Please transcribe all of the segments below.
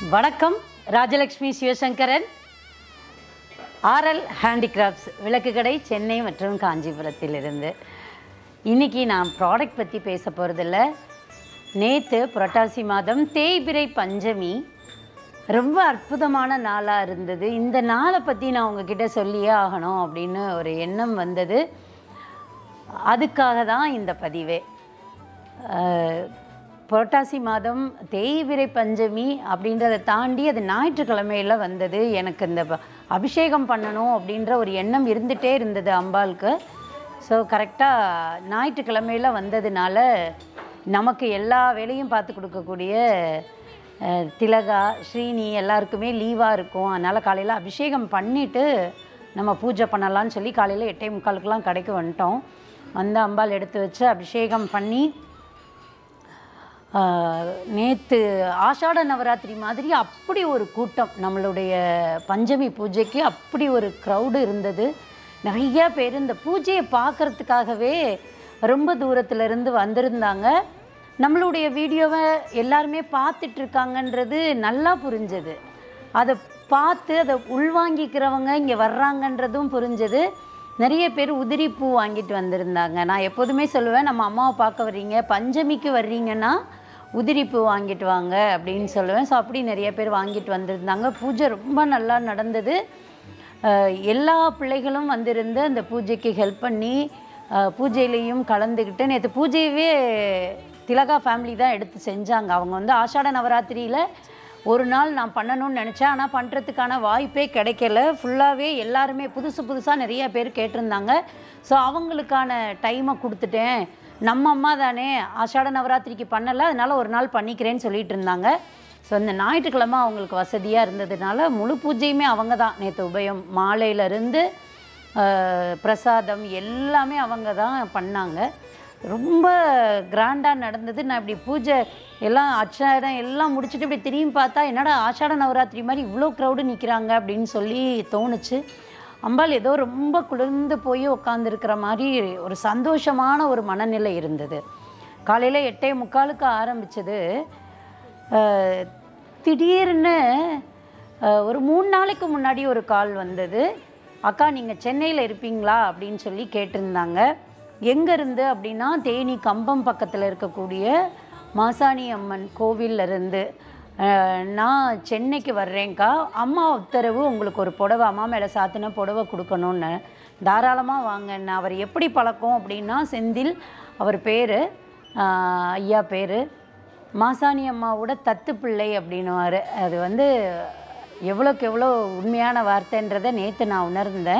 வணக்கம் Rajalakshmi Sivasankaran RL handicrafts விளக்கு கடை சென்னை மற்றும் காஞ்சிபுரத்திலிருந்து இன்னைக்கு நான் ப்ராடக்ட் பற்றி பேச போகிறதில்ல நேற்று புரட்டாசி மாதம் தேய்பிறை பஞ்சமி ரொம்ப அற்புதமான நாளாக இருந்தது இந்த நாளை பற்றி நான் உங்ககிட்ட சொல்லியே ஆகணும் அப்படின்னு ஒரு எண்ணம் வந்தது அதுக்காக தான் இந்த பதிவே அஹ், புரட்டாசி மாதம் தேய்பிறை பஞ்சமி அப்படின்றத தாண்டி அது ஞாயிற்றுக்கிழமையில் வந்தது எனக்கு இந்த ப- அபிஷேகம் பண்ணணும் அப்படின்ற ஒரு எண்ணம் இருந்துகிட்டே இருந்தது அம்பாளுக்கு ஸோ கரெக்டாக ஞாயிற்றுக்கிழமையில் வந்ததுனால நமக்கு எல்லா வேலையும் பார்த்து கொடுக்கக்கூடிய அஹ், திலகா ஸ்ரீனி எல்லாருக்குமே லீவாக இருக்கும் அதனால் காலையில் அபிஷேகம் பண்ணிவிட்டு நம்ம பூஜை பண்ணலாம்னு சொல்லி காலையில் எட்டே முக்காலுக்கெலாம் கடைக்கு வந்துட்டோம் வந்து அம்பாள் எடுத்து வச்சு அபிஷேகம் பண்ணி நேற்று ஆஷாட நவராத்திரி மாதிரி அப்படி ஒரு கூட்டம் நம்மளுடைய பஞ்சமி பூஜைக்கு அப்படி ஒரு க்ரௌடு இருந்தது நிறைய பேர் இந்த பூஜையை பார்க்கறதுக்காகவே ரொம்ப தூரத்துல இருந்து வந்திருந்தாங்க நம்மளுடைய வீடியோவை எல்லாருமே பார்த்துட்டு இருக்காங்கன்றது நல்லா புரிஞ்சது அதை பார்த்து அதை உள்வாங்கிக்கிறவங்க இங்கே வர்றாங்கன்றதும் புரிஞ்சது நிறைய பேர் உதிரி பூ வாங்கிட்டு வந்திருந்தாங்க நான் எப்போதுமே சொல்லுவேன் நம்ம அம்மாவை பார்க்க வர்றீங்க பஞ்சமிக்கு வர்றீங்கன்னா உதிரி பூ வாங்கிட்டு வாங்க அப்படின்னு சொல்லுவேன் ஸோ அப்படி நிறைய பேர் வாங்கிட்டு வந்திருந்தாங்க பூஜை ரொம்ப நல்லா நடந்தது அஹ் எல்லா பிள்ளைகளும் வந்திருந்து அந்த பூஜைக்கு ஹெல்ப் பண்ணி அஹ் பூஜையிலையும் கலந்துக்கிட்டு நேற்று பூஜையவே திலகா ஃபேமிலி தான் எடுத்து செஞ்சாங்க அவங்க வந்து ஆஷாட நவராத்திரியில் ஒரு நாள் நான் பண்ணணும்னு நினச்சேன் ஆனால் பண்ணுறதுக்கான வாய்ப்பே கிடைக்கல ஃபுல்லாகவே எல்லாருமே புதுசு புதுசாக நிறைய பேர் கேட்டிருந்தாங்க ஸோ அவங்களுக்கான டைமை கொடுத்துட்டேன் நம்ம அம்மா தானே ஆஷாட நவராத்திரிக்கு பண்ணலை அதனால ஒரு நாள் பண்ணிக்கிறேன்னு சொல்லிட்டு இருந்தாங்க ஸோ இந்த ஞாயிற்றுக்கிழமை அவங்களுக்கு வசதியாக இருந்ததுனால முழு பூஜையுமே அவங்க தான் நேற்று உபயம் மாலையிலேருந்து பிரசாதம் எல்லாமே அவங்க தான் பண்ணாங்க ரொம்ப கிராண்டாக நடந்தது நான் இப்படி பூஜை எல்லாம் அச்சாரம் எல்லாம் முடிச்சுட்டு இப்படி திரும்பி பார்த்தா என்னடா ஆஷாட நவராத்திரி மாதிரி இவ்வளோ க்ரௌடு நிற்கிறாங்க அப்படின்னு சொல்லி தோணுச்சு அம்பாள் ஏதோ ரொம்ப குளிர்ந்து போய் உட்காந்துருக்கிற மாதிரி ஒரு சந்தோஷமான ஒரு மனநிலை இருந்தது காலையில் எட்டே முக்காலுக்கு ஆரம்பிச்சது அஹ், திடீர்னு அஹ், ஒரு மூணு நாளைக்கு முன்னாடி ஒரு கால் வந்தது அக்கா நீங்கள் சென்னையில் இருப்பீங்களா அப்படின்னு சொல்லி கேட்டிருந்தாங்க எங்கேருந்து அப்படின்னா தேனி கம்பம் பக்கத்தில் இருக்கக்கூடிய மாசாணி அம்மன் கோவில்ல இருந்து அஹ், நான் சென்னைக்கு வர்றேன்க்கா அம்மா உத்தரவு உங்களுக்கு ஒரு புடவை அம்மா மேலே சாத்தின புடவை கொடுக்கணும்னு தாராளமாக வாங்கன்னு அவர் எப்படி பழக்கம் அப்படின்னா செந்தில் அவர் பேர் ஐயா பேர் மாசாணி அம்மாவோட தத்து பிள்ளை அப்படின்னுவார் அது வந்து எவ்வளோக்கு எவ்வளோ உண்மையான வார்த்தைன்றதை நேற்று நான் உணர்ந்தேன்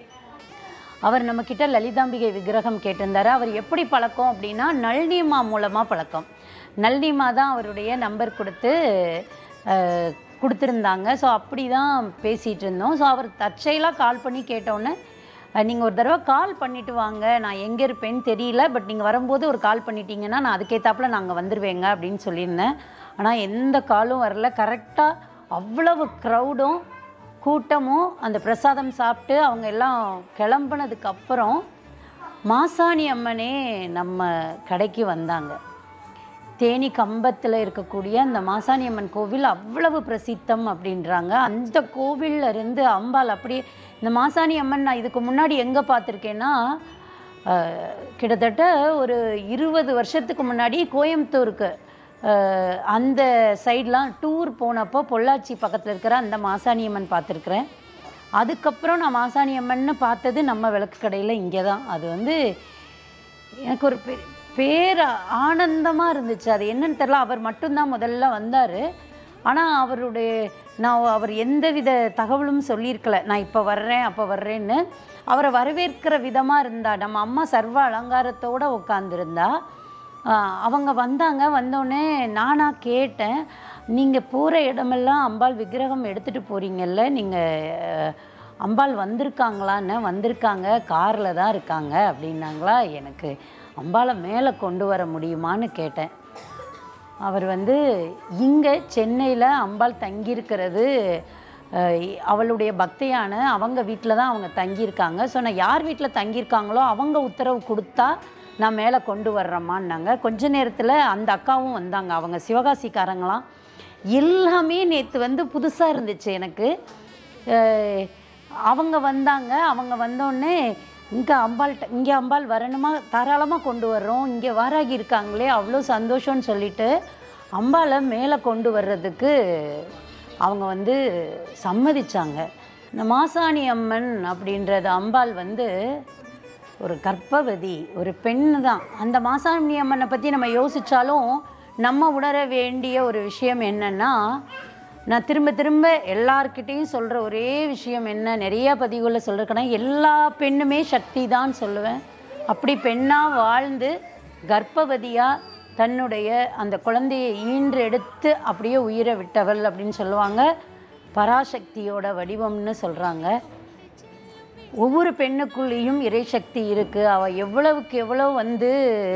அவர் நம்மக்கிட்ட லலிதாம்பிகை விக்கிரகம் கேட்டிருந்தாரு அவர் எப்படி பழக்கம் அப்படின்னா நளினிமா மூலமாக பழக்கம் நளினிமா தான் அவருடைய நம்பர் கொடுத்து அஹ், கொடுத்துருந்தாங்க ஸோ அப்படி தான் பேசிகிட்டு இருந்தோம் ஸோ அவர் தற்செயலாக கால் பண்ணி கேட்டோன்னே நீங்கள் ஒரு தடவை கால் பண்ணிட்டு வாங்க நான் எங்கே இருப்பேன்னு தெரியல பட் நீங்கள் வரும்போது ஒரு கால் பண்ணிட்டீங்கன்னா நான் அதுக்கேற்றாப்புல நாங்கள் வந்துடுவேங்க அப்படின்னு சொல்லியிருந்தேன் ஆனால் எந்த காலும் வரல கரெக்டாக அவ்வளவு க்ரௌடும் கூட்டமும் அந்த பிரசாதம் சாப்பிட்டு அவங்க எல்லாம் கிளம்புனதுக்கு அப்புறம் மாசாணி அம்மனே நம்ம கடைக்கு வந்தாங்க தேனி கம்பத்தில் இருக்கக்கூடிய அந்த மாசாணி அம்மன் கோவில் அவ்வளவு பிரசித்தம் அப்படின்றாங்க அந்த கோவில்ல இருந்து அம்பாள் அப்படியே இந்த மாசாணி அம்மன் நான் இதுக்கு முன்னாடி எங்கே பார்த்துருக்கேன்னா அஹ், கிட்டத்தட்ட ஒரு இருபது வருஷத்துக்கு முன்னாடி கோயம்புத்தூருக்கு அஹ், அந்த சைட்லாம் டூர் போனப்போ பொள்ளாச்சி பக்கத்தில் இருக்கிற அந்த மாசாணி அம்மன் பார்த்துருக்குறேன் அதுக்கப்புறம் நான் மாசாணி அம்மன்னு பார்த்தது நம்ம விளக்கு கடையில் இங்கே தான் அது வந்து எனக்கு ஒரு பெ பேர் ஆனந்தமாக இருந்துச்சு அது என்னன்னு தெரில அவர் மட்டும்தான் முதல்ல வந்தார் ஆனால் அவருடைய நான் அவர் எந்தவித தகவலும் சொல்லியிருக்கல நான் இப்போ வர்றேன் அப்போ வர்றேன்னு அவரை வரவேற்கிற விதமாக இருந்தா நம்ம அம்மா சர்வ அலங்காரத்தோடு உட்காந்துருந்தா அவங்க வந்தாங்க வந்தோடனே நானாக கேட்டேன் நீங்கள் போகிற இடமெல்லாம் அம்பாள் விக்கிரகம் எடுத்துகிட்டு போகிறீங்கல்ல நீங்கள் அம்பாள் வந்திருக்காங்களான்னு வந்திருக்காங்க காரில் தான் இருக்காங்க அப்படின்னாங்களா எனக்கு அம்பாளை மேலே கொண்டு வர முடியுமான்னு கேட்டேன் அவர் வந்து இங்கே சென்னையில் அம்பாள் தங்கியிருக்கிறது அஹ், அவளுடைய பக்தையான அவங்க வீட்டில் தான் அவங்க தங்கியிருக்காங்க ஸோ நான் யார் வீட்டில் தங்கியிருக்காங்களோ அவங்க உத்தரவு கொடுத்தா நான் மேலே கொண்டு வர்றேம்மான்னாங்க கொஞ்ச நேரத்தில் அந்த அக்காவும் வந்தாங்க அவங்க சிவகாசிக்காரங்களாம் எல்லாமே நேற்று வந்து புதுசாக இருந்துச்சு எனக்கு அஹ் அவங்க வந்தாங்க அவங்க வந்தோடனே இங்கே அம்பாள்கிட்ட இங்கே அம்பாள் வரணுமா தாராளமாக கொண்டு வர்றோம் இங்கே வாராகி இருக்காங்களே அவ்வளோ சந்தோஷம்னு சொல்லிட்டு அம்பாளை மேலே கொண்டு வர்றதுக்கு அவங்க வந்து சம்மதிச்சாங்க இந்த மாசாணி அம்மன் அப்படின்றது அம்பாள் வந்து ஒரு கர்ப்பவதி ஒரு பெண் தான் அந்த மாசாணி அம்மனை பற்றி நம்ம யோசித்தாலும் நம்ம உணர வேண்டிய ஒரு விஷயம் என்னன்னா நான் திரும்ப திரும்ப எல்லார்கிட்டேயும் சொல்கிற ஒரே விஷயம் என்ன நிறைய பதிவுகளில் சொல்லிருக்கேன்னா எல்லா பெண்ணுமே சக்தி தான் சொல்லுவேன் அப்படி பெண்ணாக வாழ்ந்து கர்ப்பவதியாக தன்னுடைய அந்த குழந்தையை ஈன்று எடுத்து அப்படியே உயிரை விட்டவள் அப்படின்னு சொல்லுவாங்க பராசக்தியோட வடிவம்னு சொல்கிறாங்க ஒவ்வொரு பெண்ணுக்குள்ளேயும் இறைசக்தி இருக்குது அவள் எவ்வளவுக்கு எவ்வளோ வந்து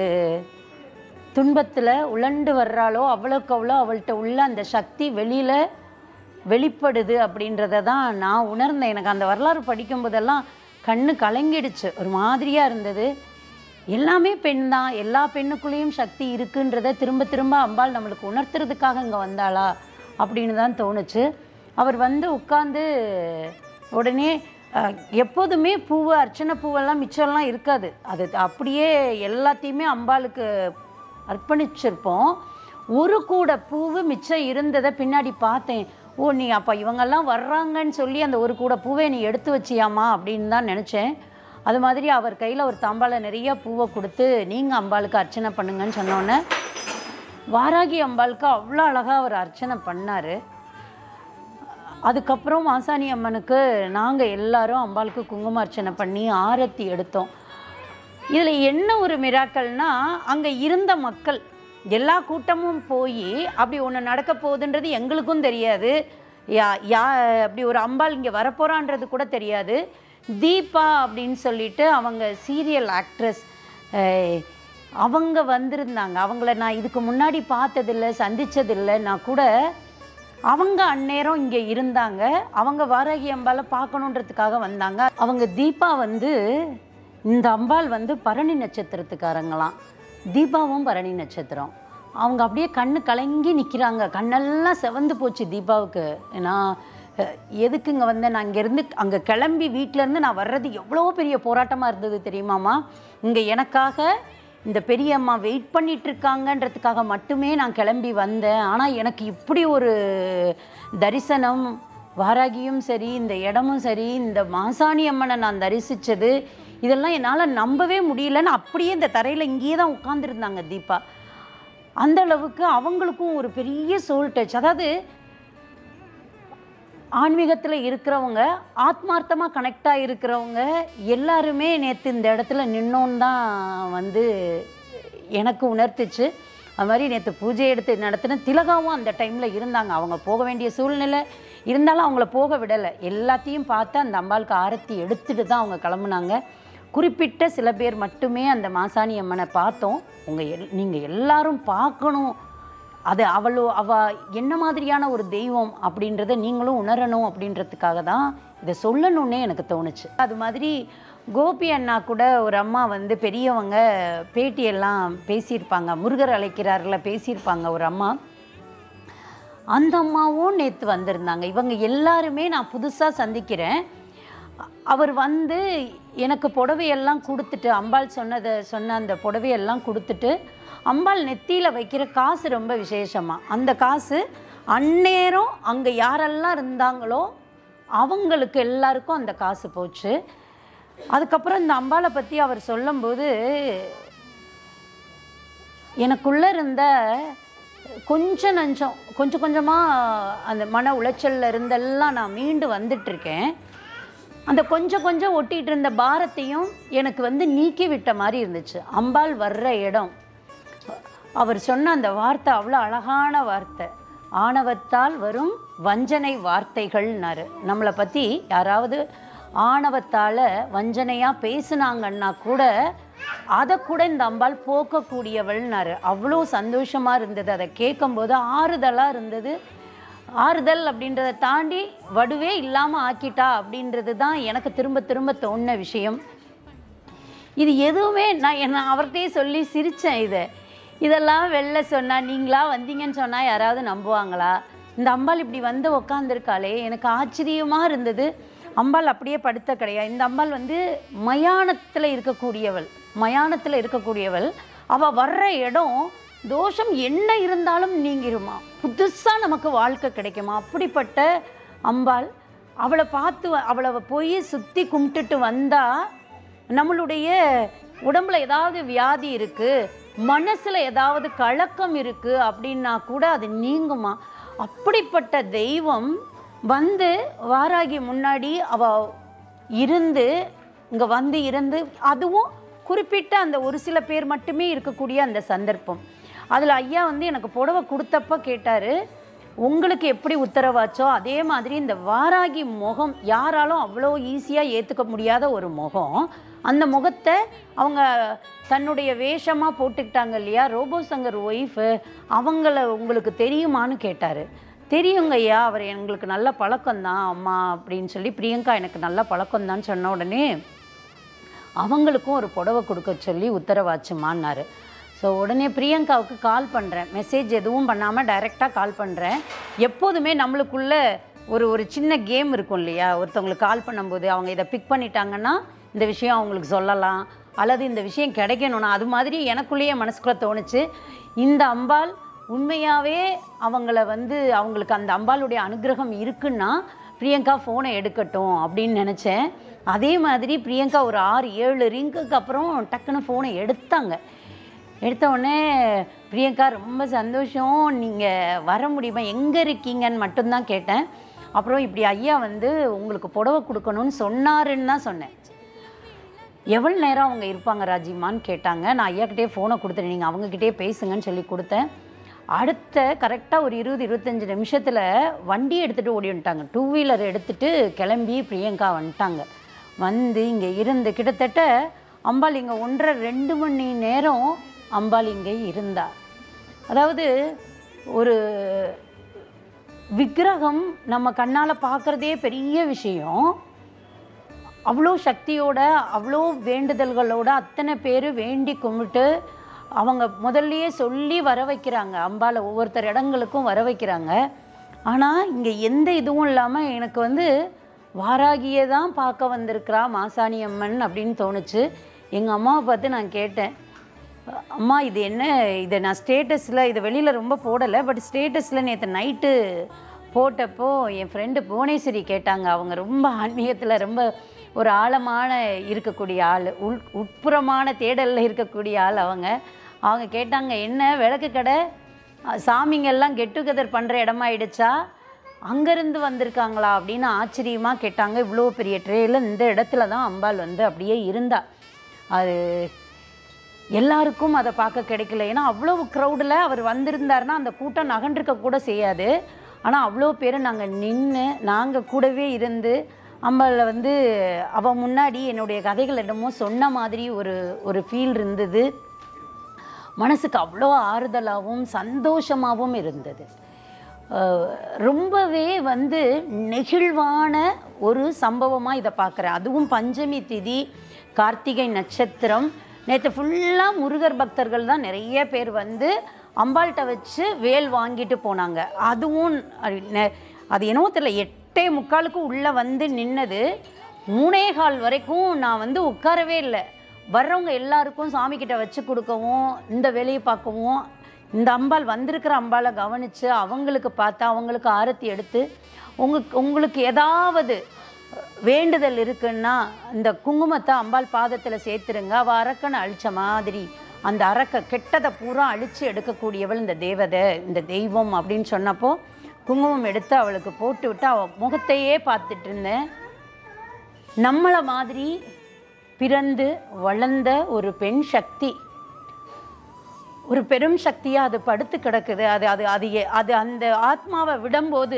துன்பத்தில் உழண்டு வர்றாளோ அவ்வளோக்கு அவ்வளோ அவள்கிட்ட உள்ள அந்த சக்தி வெளியில் வெளிப்படுது அப்படின்றத தான் நான் உணர்ந்தேன் எனக்கு அந்த வரலாறு படிக்கும்போதெல்லாம் கண்ணு கலங்கிடுச்சு ஒரு மாதிரியாக இருந்தது எல்லாமே பெண் தான் எல்லா பெண்ணுக்குள்ளேயும் சக்தி இருக்குன்றத திரும்ப திரும்ப அம்பாள் நம்மளுக்கு உணர்த்துறதுக்காக இங்கே வந்தாளா அப்படின்னு தான் தோணுச்சு அவர் வந்து உட்காந்து உடனே அஹ், எப்போதுமே பூவு அர்ச்சனை பூவெல்லாம் மிச்சம்லாம் இருக்காது அது அப்படியே எல்லாத்தையுமே அம்பாளுக்கு அர்ப்பணிச்சிருப்போம் ஒரு கூட பூவு மிச்சம் இருந்ததை பின்னாடி பார்த்தேன் ஓ நீ அப்போ இவங்கெல்லாம் வர்றாங்கன்னு சொல்லி அந்த ஒரு கூட பூவை நீ எடுத்து வச்சியாமா அப்படின்னு தான் நினச்சேன் அது மாதிரி அவர் கையில் ஒரு தாம்பால நிறைய பூவை கொடுத்து நீங்கள் அம்பாளுக்கு அர்ச்சனை பண்ணுங்கன்னு சொன்னோன்னே வாராகி அம்பாளுக்கு அவ்வளோ அழகாக அவர் அர்ச்சனை பண்ணார் அதுக்கப்புறம் மாசாணி அம்மனுக்கு நாங்கள் எல்லாரும் அம்பாளுக்கு குங்கும அர்ச்சனை பண்ணி ஆரத்தி எடுத்தோம் இதில் என்ன ஒரு மிராக்கல்னா அங்கே இருந்த மக்கள் எல்லா கூட்டமும் போய் அப்படி ஒன்று நடக்க போகுதுன்றது எங்களுக்கும் தெரியாது யா யா அப்படி ஒரு அம்பாள் இங்கே வரப்போகிறான்றது கூட தெரியாது தீபா அப்படின்னு சொல்லிட்டு அவங்க சீரியல் ஆக்ட்ரஸ் அவங்க வந்திருந்தாங்க அவங்கள நான் இதுக்கு முன்னாடி பார்த்ததில்ல சந்தித்ததில்லை நான் கூட அவங்க அந்நேரம் இங்கே இருந்தாங்க அவங்க வாராகி அம்பாலை பார்க்கணுன்றதுக்காக வந்தாங்க அவங்க தீபா வந்து இந்த அம்பாள் வந்து பரணி நட்சத்திரத்துக்காரங்களாம் தீபாவும் பரணி நட்சத்திரம் அவங்க அப்படியே கண்ணு கலங்கி நிற்கிறாங்க கண்ணெல்லாம் செவந்து போச்சு தீபாவுக்கு ஏன்னா அஹ், எதுக்கு இங்கே வந்தேன் நான் இங்கேருந்து அங்கே கிளம்பி வீட்டிலேருந்து நான் வர்றது எவ்வளோ பெரிய போராட்டமாக இருந்தது தெரியுமாம்மா இங்கே எனக்காக இந்த பெரியம்மா வெயிட் பண்ணிட்டு இருக்காங்கன்றதுக்காக மட்டுமே நான் கிளம்பி வந்தேன் ஆனால் எனக்கு இப்படி ஒரு தரிசனம் வாராகியும் சரி இந்த இடமும் சரி இந்த மாசாணி அம்மனை நான் தரிசித்தது இதெல்லாம் என்னால் நம்பவே முடியலன்னு அப்படியே இந்த தரையில் இங்கேயே தான் உட்காந்துருந்தாங்க தீபா அந்த அளவுக்கு அவங்களுக்கும் ஒரு பெரிய சோல் டச் அதாவது ஆன்மீகத்தில் இருக்கிறவங்க ஆத்மார்த்தமாக கனெக்டாக இருக்கிறவங்க எல்லாருமே நேற்று இந்த இடத்துல நின்னோன்னு தான் வந்து எனக்கு உணர்த்துச்சு அது மாதிரி நேற்று பூஜை எடுத்து நடத்தின திலகாவும் அந்த டைமில் இருந்தாங்க அவங்க போக வேண்டிய சூழ்நிலை இருந்தாலும் அவங்கள போக விடலை எல்லாத்தையும் பார்த்து அந்த அம்பாளுக்கு ஆரத்தி எடுத்துட்டு தான் அவங்க கிளம்புனாங்க குறிப்பிட்ட சில பேர் மட்டுமே அந்த மாசாணி அம்மனை பார்த்தோம் உங்கள் எல் நீங்கள் எல்லாரும் பார்க்கணும் அது அவளோ அவ என்ன மாதிரியான ஒரு தெய்வம் அப்படின்றத நீங்களும் உணரணும் அப்படின்றதுக்காக தான் இதை சொல்லணுன்னே எனக்கு தோணுச்சு அது மாதிரி கோபி அண்ணா கூட ஒரு அம்மா வந்து பெரியவங்க பேட்டியெல்லாம் பேசியிருப்பாங்க முருகர் அழைக்கிறார்ல பேசியிருப்பாங்க ஒரு அம்மா அந்த அம்மாவும் நேற்று வந்திருந்தாங்க இவங்க எல்லாருமே நான் புதுசாக சந்திக்கிறேன் அவர் வந்து எனக்கு புடவையெல்லாம் கொடுத்துட்டு அம்பாள் சொன்னதை சொன்ன அந்த புடவையெல்லாம் கொடுத்துட்டு அம்பாள் நெத்தியில் வைக்கிற காசு ரொம்ப விசேஷமா அந்த காசு அந்நேரம் அங்கே யாரெல்லாம் இருந்தாங்களோ அவங்களுக்கு எல்லாருக்கும் அந்த காசு போச்சு அதுக்கப்புறம் இந்த அம்பாளை பற்றி அவர் சொல்லும்போது எனக்குள்ளே இருந்த கொஞ்சம் நஞ்சம் கொஞ்சம் கொஞ்சமாக அந்த மன உளைச்சல்ல இருந்தெல்லாம் நான் மீண்டு வந்துட்டுருக்கேன் அந்த கொஞ்சம் கொஞ்சம் ஒட்டிகிட்டு இருந்த பாரத்தையும் எனக்கு வந்து நீக்கி விட்ட மாதிரி இருந்துச்சு அம்பாள் வர்ற இடம் அவர் சொன்ன அந்த வார்த்தை அவ்வளோ அழகான வார்த்தை ஆணவத்தால் வரும் வஞ்சனை வார்த்தைகள்னாரு நம்மளை பற்றி யாராவது ஆணவத்தால் வஞ்சனையாக பேசுனாங்கன்னா கூட அதை கூட இந்த அம்பாள் போக்கக்கூடியவள்னாரு அவ்வளோ சந்தோஷமாக இருந்தது அதை கேட்கும்போது ஆறுதலாக இருந்தது ஆறுதல் அப்படின்றத தாண்டி வடுவே இல்லாமல் ஆக்கிட்டா அப்படின்றது தான் எனக்கு திரும்ப திரும்ப தோணின விஷயம் இது எதுவுமே நான் என்ன அவர்கிட்டயே சொல்லி சிரித்தேன் இதை இதெல்லாம் வெளில சொன்னால் நீங்களா வந்தீங்கன்னு சொன்னால் யாராவது நம்புவாங்களா இந்த அம்பாள் இப்படி வந்து உக்காந்துருக்காளே எனக்கு ஆச்சரியமாக இருந்தது அம்பாள் அப்படியே படுத்த கிடையாது இந்த அம்பாள் வந்து மயானத்தில் இருக்கக்கூடியவள் மயானத்தில் இருக்கக்கூடியவள் அவள் வர்ற இடம் தோஷம் என்ன இருந்தாலும் நீங்கிருமா புதுசாக நமக்கு வாழ்க்கை கிடைக்குமா அப்படிப்பட்ட அம்பாள் அவளை பார்த்து வ- அவளை போய் சுற்றி கும்பிட்டுட்டு வந்தால் நம்மளுடைய உடம்புல ஏதாவது வியாதி இருக்குது மனசில் ஏதாவது கலக்கம் இருக்குது அப்படின்னா கூட அது நீங்குமா அப்படிப்பட்ட தெய்வம் வந்து வாராகி முன்னாடி அவ இருந்து இங்கே வந்து இருந்து அதுவும் குறிப்பிட்ட அந்த ஒரு சில பேர் மட்டுமே இருக்கக்கூடிய அந்த சந்தர்ப்பம் அதில் ஐயா வந்து எனக்கு புடவை கொடுத்தப்ப கேட்டார் உங்களுக்கு எப்படி உத்தரவாச்சோ அதே மாதிரி இந்த வாராகி முகம் யாராலும் அவ்வளோ ஈஸியாக ஏற்றுக்க முடியாத ஒரு முகம் அந்த முகத்தை அவங்க தன்னுடைய வேஷமாக போட்டுக்கிட்டாங்க இல்லையா ரோபோ சங்கர் ஒய்ஃபு அவங்கள உங்களுக்கு தெரியுமான்னு கேட்டார் தெரியுங்க ஐயா அவர் எங்களுக்கு நல்ல பழக்கம்தான் அம்மா அப்படின்னு சொல்லி பிரியங்கா எனக்கு நல்ல பழக்கம்தான் சொன்ன உடனே அவங்களுக்கும் ஒரு புடவை கொடுக்க சொல்லி உத்தரவாச்சுமான்னாரு ஸோ உடனே பிரியங்காவுக்கு கால் பண்ணுறேன் மெசேஜ் எதுவும் பண்ணாமல் டைரெக்டாக கால் பண்ணுறேன் எப்போதுமே நம்மளுக்குள்ள ஒரு ஒரு சின்ன கேம் இருக்கும் இல்லையா ஒருத்தவங்களுக்கு கால் பண்ணும்போது அவங்க இதை பிக் பண்ணிட்டாங்கன்னா இந்த விஷயம் அவங்களுக்கு சொல்லலாம் அல்லது இந்த விஷயம் கிடைக்கணும்னா அது மாதிரி எனக்குள்ளேயே மனசுக்குள்ளே தோணுச்சு இந்த அம்பாள் உண்மையாகவே அவங்கள வந்து அவங்களுக்கு அந்த அம்பாளுடைய அனுகிரகம் இருக்குன்னா பிரியங்கா ஃபோனை எடுக்கட்டும் அப்படின்னு நினச்சேன் அதே மாதிரி பிரியங்கா ஒரு ஆறு ஏழு ரிங்குக்கு அப்புறம் டக்குன்னு ஃபோனை எடுத்தாங்க எடுத்த உடனே பிரியங்கா ரொம்ப சந்தோஷம் நீங்கள் வர முடியுமா எங்கே இருக்கீங்கன்னு மட்டும்தான் கேட்டேன் அப்புறம் இப்படி ஐயா வந்து உங்களுக்கு புடவை கொடுக்கணும்னு சொன்னாருன்னு தான் சொன்னேன் எவ்வளோ நேரம் அவங்க இருப்பாங்க ராஜிமான்னு கேட்டாங்க நான் ஐயாக்கிட்டே ஃபோனை கொடுத்தேன் நீங்கள் அவங்கக்கிட்டே பேசுங்கன்னு சொல்லி கொடுத்தேன் அடுத்த கரெக்டாக ஒரு இருபது இருபத்தஞ்சி நிமிஷத்தில் வண்டி எடுத்துகிட்டு ஓடி வந்துட்டாங்க டூ வீலர் எடுத்துகிட்டு கிளம்பி பிரியங்கா வந்துட்டாங்க வந்து இங்கே இருந்து கிட்டத்தட்ட அம்பாள் இங்கே ஒன்றரை ரெண்டு மணி நேரம் அம்பாள் இங்கே இருந்தா அதாவது ஒரு விக்கிரகம் நம்ம கண்ணால் பார்க்குறதே பெரிய விஷயம் அவ்வளோ சக்தியோட அவ்வளோ வேண்டுதல்களோட அத்தனை பேர் வேண்டி கும்பிட்டு அவங்க முதல்லயே சொல்லி வர வைக்கிறாங்க அம்பால ஒவ்வொருத்தர் இடங்களுக்கும் வர வைக்கிறாங்க ஆனால் இங்கே எந்த இதுவும் இல்லாமல் எனக்கு வந்து வாராகியே தான் பார்க்க வந்திருக்கிறா மாசாணி அம்மன் அப்படின்னு தோணுச்சு எங்கள் அம்மாவை பார்த்து நான் கேட்டேன் அம்மா இது என்ன இதை நான் ஸ்டேட்டஸில் இதை வெளியில் ரொம்ப போடலை பட் ஸ்டேட்டஸில் நேற்று நைட்டு போட்டப்போ என் ஃப்ரெண்டு புவனேஸ்வரி கேட்டாங்க அவங்க ரொம்ப ஆன்மீகத்தில் ரொம்ப ஒரு ஆழமான இருக்கக்கூடிய ஆள் உள் உட்புறமான தேடலில் இருக்கக்கூடிய ஆள் அவங்க அவங்க கேட்டாங்க என்ன விளக்கு கடை அஹ், சாமிங்கெல்லாம் கெட் டுகெதர் பண்ணுற இடமாயிடுச்சா அங்கேருந்து வந்திருக்காங்களா அப்படின்னு ஆச்சரியமாக கேட்டாங்க இவ்வளோ பெரிய ட்ரேயில் இந்த இடத்துல தான் அம்பாள் வந்து அப்படியே இருந்தா அது எல்லாருக்கும் அதை பார்க்க கிடைக்கல ஏன்னா அவ்வளோ க்ரௌடில் அவர் வந்திருந்தாருன்னா அந்த கூட்டம் நகண்டிருக்க கூட செய்யாது ஆனால் அவ்வளோ பேர் நாங்கள் நின்று நாங்கள் கூடவே இருந்து அம்பாளை வந்து அவள் முன்னாடி என்னுடைய கதைகள் என்னமோ சொன்ன மாதிரி ஒரு ஒரு ஃபீல் இருந்தது மனசுக்கு அவ்வளோ ஆறுதலாகவும் சந்தோஷமாகவும் இருந்தது அஹ் ரொம்பவே வந்து நெகிழ்வான ஒரு சம்பவமாக இதை பார்க்குறேன் அதுவும் பஞ்சமி திதி கார்த்திகை நட்சத்திரம் நேற்று ஃபுல்லாக முருகர் பக்தர்கள் தான் நிறைய பேர் வந்து அம்பாள்கிட்ட வச்சு வேல் வாங்கிட்டு போனாங்க அதுவும் அது நெ- அது என்னவோ தெரியல எட்டே முக்காலுக்கு உள்ளே வந்து நின்னது மூணே கால் வரைக்கும் நான் வந்து உட்காரவே இல்லை வர்றவங்க எல்லாருக்கும் சாமி கிட்ட வச்சு கொடுக்கவும் இந்த வேலையை பார்க்கவும் இந்த அம்பாள் வந்திருக்கிற அம்பாளை கவனித்து அவங்களுக்கு பார்த்து அவங்களுக்கு ஆரத்தி எடுத்து உங்க உங்களுக்கு ஏதாவது வேண்டுதல் இருக்குன்னா இந்த குங்குமத்தை அம்பாள் பாதத்தில் சேர்த்துருங்க அவள் அரக்கனை அழிச்ச மாதிரி அந்த அரக்க கெட்டதை பூரா அழித்து எடுக்கக்கூடியவள் இந்த தேவதை இந்த தெய்வம் அப்படின்னு சொன்னப்போ குங்குமம் எடுத்து அவளுக்கு போட்டு விட்டு அவள் முகத்தையே பார்த்துட்டு இருந்தேன் நம்மளை மாதிரி பிறந்து வளர்ந்த ஒரு பெண் சக்தி ஒரு பெரும் சக்தியாக அது படுத்து கிடக்குது அது அது அது எ- அது அந்த ஆத்மாவை விடும்போது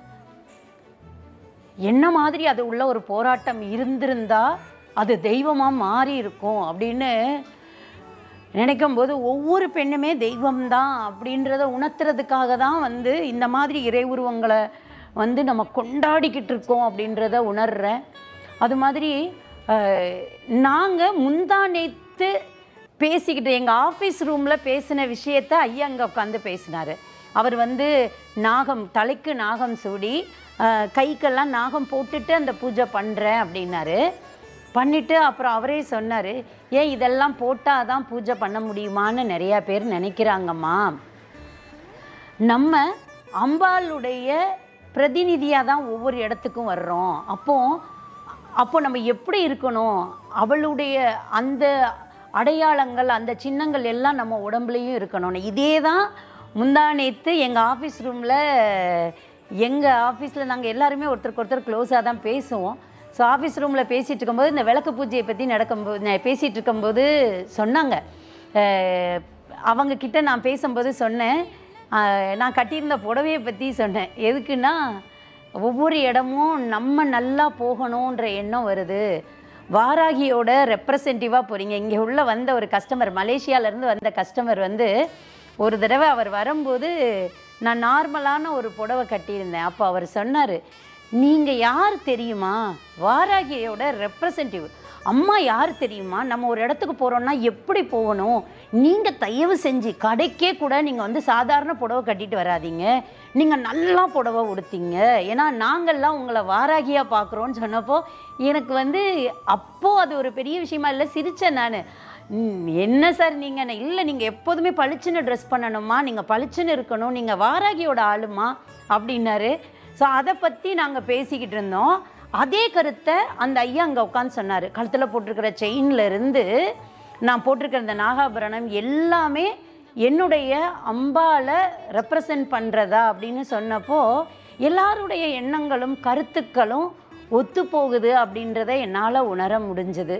என்ன மாதிரி அது உள்ள ஒரு போராட்டம் இருந்திருந்தா அது தெய்வமாக மாறி இருக்கும் அப்படின்னு நினைக்கும் போது ஒவ்வொரு பெண்ணுமே தெய்வம்தான் அப்படின்றத உணர்த்துறதுக்காக தான் வந்து இந்த மாதிரி இறை உருவங்களை வந்து நம்ம கொண்டாடிக்கிட்டு இருக்கோம் அப்படின்றத உணர்றேன் அது மாதிரி நாங்கள் முந்தா நேத்து பேசிக்கிட்டு எங்கள் ஆஃபீஸ் ரூமில் பேசின விஷயத்த ஐயா அங்கே உட்காந்து பேசினார் அவர் வந்து நாகம் தலைக்கு நாகம் சூடி அஹ், கைக்கெல்லாம் நாகம் போட்டுட்டு அந்த பூஜை பண்ணுறேன் அப்படின்னாரு பண்ணிட்டு அப்புறம் அவரே சொன்னார் ஏன் இதெல்லாம் போட்டால் தான் பூஜை பண்ண முடியுமான்னு நிறையா பேர் நினைக்கிறாங்கம்மா நம்ம அம்பாளுடைய பிரதிநிதியாக தான் ஒவ்வொரு இடத்துக்கும் வர்றோம் அப்போ அப்போ நம்ம எப்படி இருக்கணும் அவளுடைய அந்த அடையாளங்கள் அந்த சின்னங்கள் எல்லாம் நம்ம உடம்புலையும் இருக்கணும் இதே தான் முந்தா நேற்று எங்கள் ஆஃபீஸ் ரூமில் எங்கள் ஆஃபீஸில் நாங்கள் எல்லாருமே ஒருத்தருக்கு ஒருத்தர் க்ளோஸாக தான் பேசுவோம் ஸோ ஆஃபீஸ் ரூமில் பேசிகிட்டு இருக்கும்போது இந்த விளக்கு பூஜையை பற்றி நடக்கும்போது நான் பேசிகிட்டு இருக்கும்போது சொன்னாங்க அஹ், அவங்க கிட்ட நான் பேசும்போது சொன்னேன் அஹ், நான் கட்டியிருந்த புடவையை பற்றி சொன்னேன் எதுக்குன்னா ஒவ்வொரு இடமும் நம்ம நல்லா போகணுன்ற எண்ணம் வருது வாராகியோட ரெப்ரசன்டிவாக போகிறீங்க இங்கே உள்ள வந்த ஒரு கஸ்டமர் மலேசியாவிலேருந்து வந்த கஸ்டமர் வந்து ஒரு தடவை அவர் வரும்போது நான் நார்மலான ஒரு புடவை கட்டியிருந்தேன் அப்போ அவர் சொன்னார் நீங்கள் யார் தெரியுமா வாராகியோட ரெப்ரசன்டிவ் அம்மா யார் தெரியுமா நம்ம ஒரு இடத்துக்கு போகிறோம்னா எப்படி போகணும் நீங்கள் தயவு செஞ்சு கடைக்கே கூட நீங்கள் வந்து சாதாரண புடவை கட்டிட்டு வராதீங்க நீங்கள் நல்லா புடவை உடுத்தீங்க ஏன்னா நாங்கள்லாம் உங்களை வாராகியாக பார்க்குறோன்னு சொன்னப்போ எனக்கு வந்து அப்போது அது ஒரு பெரிய விஷயமா இல்லை சிரித்தேன் நான் என்ன சார் நீங்கள் இல்லை நீங்கள் எப்போதுமே பளிச்சுன்னு ட்ரெஸ் பண்ணணுமா நீங்கள் பளிச்சுன்னு இருக்கணும் நீங்கள் வாராகியோட ஆளுமா அப்படின்னாரு ஸோ அதை பற்றி நாங்கள் பேசிக்கிட்டு இருந்தோம் அதே கருத்தை அந்த ஐயா அங்கே உட்காந்து சொன்னார் கழுத்தில் போட்டிருக்கிற செயின்ல இருந்து நான் போட்டிருக்கிற இந்த நாகாபரணம் எல்லாமே என்னுடைய அம்பாலை ரெப்ரசன்ட் பண்ணுறதா அப்படின்னு சொன்னப்போ எல்லாருடைய எண்ணங்களும் கருத்துக்களும் ஒத்து போகுது அப்படின்றத என்னால் உணர முடிஞ்சது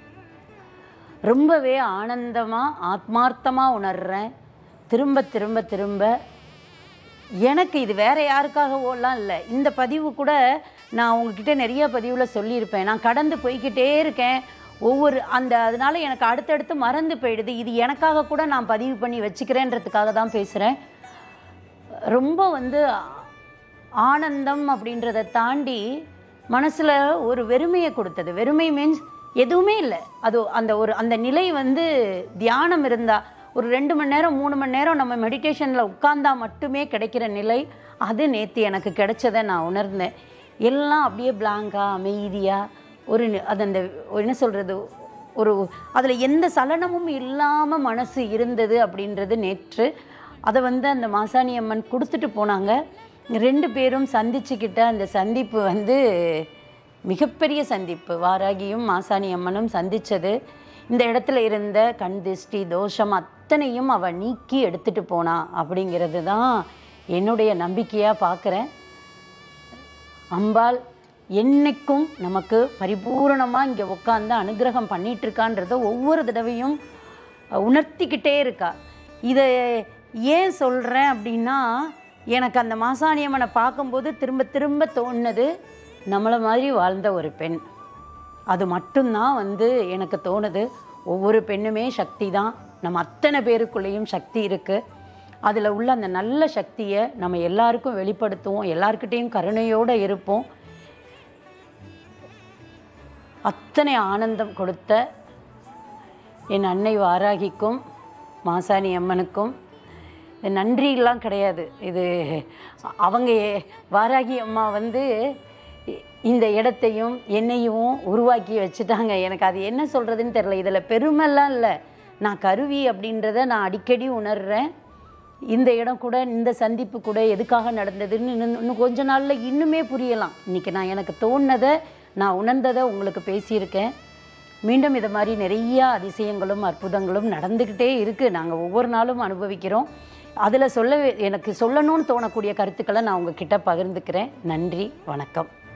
ரொம்பவே ஆனந்தமாக ஆத்மார்த்தமாக உணர்றேன் திரும்ப திரும்ப திரும்ப எனக்கு இது வேற யாருக்காகவோலாம் இல்லை இந்த பதிவு கூட நான் உங்ககிட்ட நிறைய பதிவில் சொல்லியிருப்பேன் நான் கடந்து போய்க்கிட்டே இருக்கேன் ஒவ்வொரு அந்த அதனால எனக்கு அடுத்தடுத்து மறந்து போயிடுது இது எனக்காக கூட நான் பதிவு பண்ணி வச்சுக்கிறேன்றதுக்காக தான் பேசுகிறேன் ரொம்ப வந்து ஆனந்தம் அப்படின்றத தாண்டி மனசில் ஒரு வெறுமையை கொடுத்தது வெறுமை மீன்ஸ் எதுவுமே இல்லை அது அந்த ஒரு அந்த நிலை வந்து தியானம் இருந்தால் ஒரு ரெண்டு மணி நேரம் மூணு மணி நேரம் நம்ம மெடிடேஷனில் உட்கார்ந்தா மட்டுமே கிடைக்கிற நிலை அது நேற்று எனக்கு கிடைச்சதை நான் உணர்ந்தேன் எல்லாம் அப்படியே பிளாங்காக அமைதியாக ஒரு நி- அது அந்த ஒரு என்ன சொல்கிறது ஒரு அதில் எந்த சலனமும் இல்லாமல் மனசு இருந்தது அப்படின்றது நேற்று அதை வந்து அந்த மாசாணி அம்மன் கொடுத்துட்டு போனாங்க ரெண்டு பேரும் சந்திச்சுக்கிட்ட அந்த சந்திப்பு வந்து மிகப்பெரிய சந்திப்பு வாராகியும் மாசாணி அம்மனும் சந்திச்சது இந்த இடத்துல இருந்த கண் திஷ்டி தோஷம் அத்தனையும் அவ நீக்கி எடுத்துட்டு போனா அப்படிங்கிறது தான் என்னுடைய நம்பிக்கையாக பார்க்குறேன் அம்பாள் என்னைக்கும் நமக்கு பரிபூரணமாக இங்கே உட்காந்து அனுகிரகம் பண்ணிட்டு இருக்கான்றத ஒவ்வொரு தடவையும் அஹ், உணர்த்திக்கிட்டே இருக்கா இதை ஏன் சொல்கிறேன் அப்படின்னா எனக்கு அந்த மாசாணியம்மனை பார்க்கும்போது திரும்ப திரும்ப தோணுனது நம்மளை மாதிரி வாழ்ந்த ஒரு பெண் அது மட்டும்தான் வந்து எனக்கு தோணுது ஒவ்வொரு பெண்ணுமே சக்தி தான் நம்ம அத்தனை பேருக்குள்ளேயும் சக்தி இருக்குது அதில் உள்ள அந்த நல்ல சக்தியை நம்ம எல்லாருக்கும் வெளிப்படுத்துவோம் எல்லார்கிட்டேயும் கருணையோடு இருப்போம் அத்தனை ஆனந்தம் கொடுத்த என் அன்னை வாராகிக்கும் மாசாணி அம்மனுக்கும் இது நன்றியெல்லாம் கிடையாது இது அவங்க ஏ- வாராகி அம்மா வந்து இ- இந்த இடத்தையும் என்னையும் உருவாக்கி வச்சுட்டாங்க எனக்கு அது என்ன சொல்கிறதுன்னு தெரில இதில் பெருமைலாம் இல்லை நான் கருவி அப்படின்றத நான் அடிக்கடி உணர்றேன் இந்த இடம் கூட இந்த சந்திப்பு கூட எதுக்காக நடந்ததுன்னு இன்னும் இன்னும் கொஞ்ச நாளில் இன்னுமே புரியலாம் இன்றைக்கி நான் எனக்கு தோணுனதை நான் உணர்ந்ததை உங்களுக்கு பேசியிருக்கேன் மீண்டும் இது மாதிரி நிறைய அதிசயங்களும் அற்புதங்களும் நடந்துக்கிட்டே இருக்குது நாங்கள் ஒவ்வொரு நாளும் அனுபவிக்கிறோம் அதில் சொல்ல எனக்கு சொல்லணும்னு தோணக்கூடிய கருத்துக்களை நான் உங்ககிட்ட பகிர்ந்துக்கிறேன் நன்றி வணக்கம்